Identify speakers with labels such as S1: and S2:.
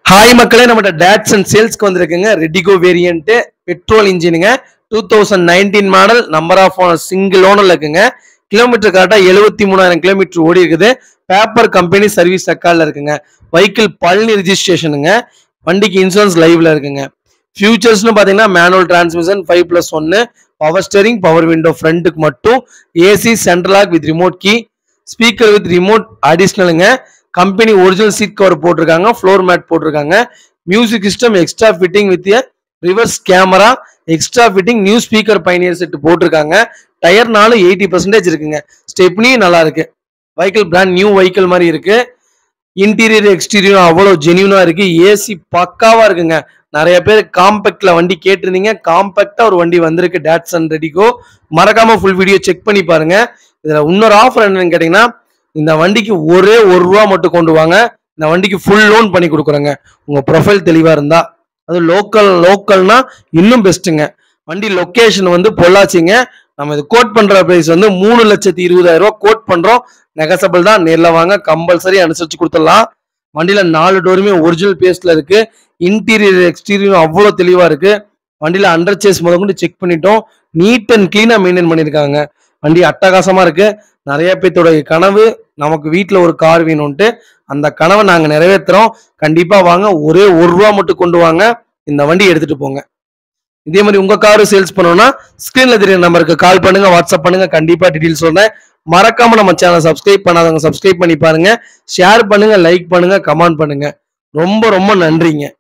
S1: hi மக்களே நம்மகிட்ட dates and சேல்ஸ்க்கு வந்திருக்குங்க ரெடிகோ வேரியன்ட் பெட்ரோல் இன்ஜினுங்க two thousand nineteen model number of single ஓனர்ல இருக்குங்க கிலோமீட்டர் கரெக்டாக எழுபத்தி மூணாயிரம் கிலோமீட்டர் ஓடி இருக்குது பேப்பர் கம்பெனி சர்வீஸ் ரெக்கார்டில் இருக்குங்க வெஹிக்கிள் பழனி ரிஜிஸ்ட்ரேஷனுங்க வண்டிக்கு இன்சூரன்ஸ் லைவ்ல இருக்குங்க ஃபியூச்சர்ஸ்னு பார்த்தீங்கன்னா மேனுவல் டிரான்ஸ்மிஷன் ஃபைவ் ப்ளஸ் ஒன்று பவர் ஸ்டேரிங் பவர் விண்டோ ஃப்ரண்ட்டுக்கு மட்டும் AC central lock with remote key speaker with remote அடிஷ்னலுங்க கம்பெனி ஒரிஜினல் சீட் கவர் போட்டிருக்காங்க ஃப்ளோர் மேட் போட்டிருக்காங்க music system extra fitting with reverse camera extra fitting new speaker Pioneer set போட்டிருக்காங்க டயர்னாலும் eighty percentage இருக்குங்க stepney நல்லா இருக்கு வெஹிக்கிள் பிராண்ட் நியூ வெஹிக்கிள் மாதிரி இருக்கு இன்டீரியர் எக்ஸ்டீரியர் அவ்வளோ ஜெனியூனா இருக்கு ஏசி பக்காவா இருக்குங்க நிறைய பேர் காம்பேக்ட்ல வண்டி கேட்டிருந்தீங்க காம்பேக்டா ஒரு வண்டி வந்திருக்கு டேட்சன் ரெடிகோ மறக்காம ஃபுல் வீடியோ செக் பண்ணி பாருங்க இதுல இன்னொரு ஆஃபர் என்னன்னு கேட்டீங்கன்னா இந்த வண்டிக்கு ஒரே ஒரு ரூபா மட்டும் கொண்டு வாங்க இந்த வண்டிக்கு ஃபுல் லோன் பண்ணி கொடுக்குறோங்க உங்க ப்ரொஃபைல் தெளிவா இருந்தா அது லோக்கல் லோக்கல்னா இன்னும் பெஸ்ட்டுங்க வண்டி லொக்கேஷன் வந்து பொள்ளாச்சிங்க நம்ம இது கோட் பண்ற பிரைஸ் வந்து மூணு லட்சத்தி இருபதாயிரம் ரூபாய் கோட் பண்றோம் நெகசபிள் தான் நேர்ல வாங்க கம்பல்சரி அனுசரிச்சு கொடுத்துடலாம் வண்டியில நாலு டோருமே ஒரிஜினல் பேஸ்ட்ல இருக்கு இன்டீரியர் எக்ஸ்டீரியர் அவ்வளோ தெளிவா இருக்கு வண்டியில அண்டர் சேஸ் முத கொண்டு செக் பண்ணிட்டோம் நீட் அண்ட் கிளீனா மெயின்டைன் பண்ணியிருக்காங்க வண்டி அட்டகாசமா இருக்கு நிறைய பேர்த்தோட கனவு நமக்கு வீட்டில் ஒரு கார் வேணும்ட்டு அந்த கனவை நாங்க நிறைவேற்றுறோம் கண்டிப்பா வாங்க ஒரே ஒரு ரூபா மட்டும் கொண்டு வாங்க இந்த வண்டி எடுத்துட்டு போங்க இதே மாதிரி உங்க காரு சேல்ஸ் பண்ணணும்னா ஸ்கிரீன்ல தெரிய நம்பருக்கு கால் பண்ணுங்க வாட்ஸ்அப் பண்ணுங்க கண்டிப்பா டீடைல்ஸ் சொல்றேன் மறக்காம நம்ம சேனல் சப்ஸ்கிரைப் பண்ணாதவங்க சப்ஸ்கிரைப் பண்ணி பாருங்க ஷேர் பண்ணுங்க லைக் பண்ணுங்க கமெண்ட் பண்ணுங்க ரொம்ப ரொம்ப நன்றிங்க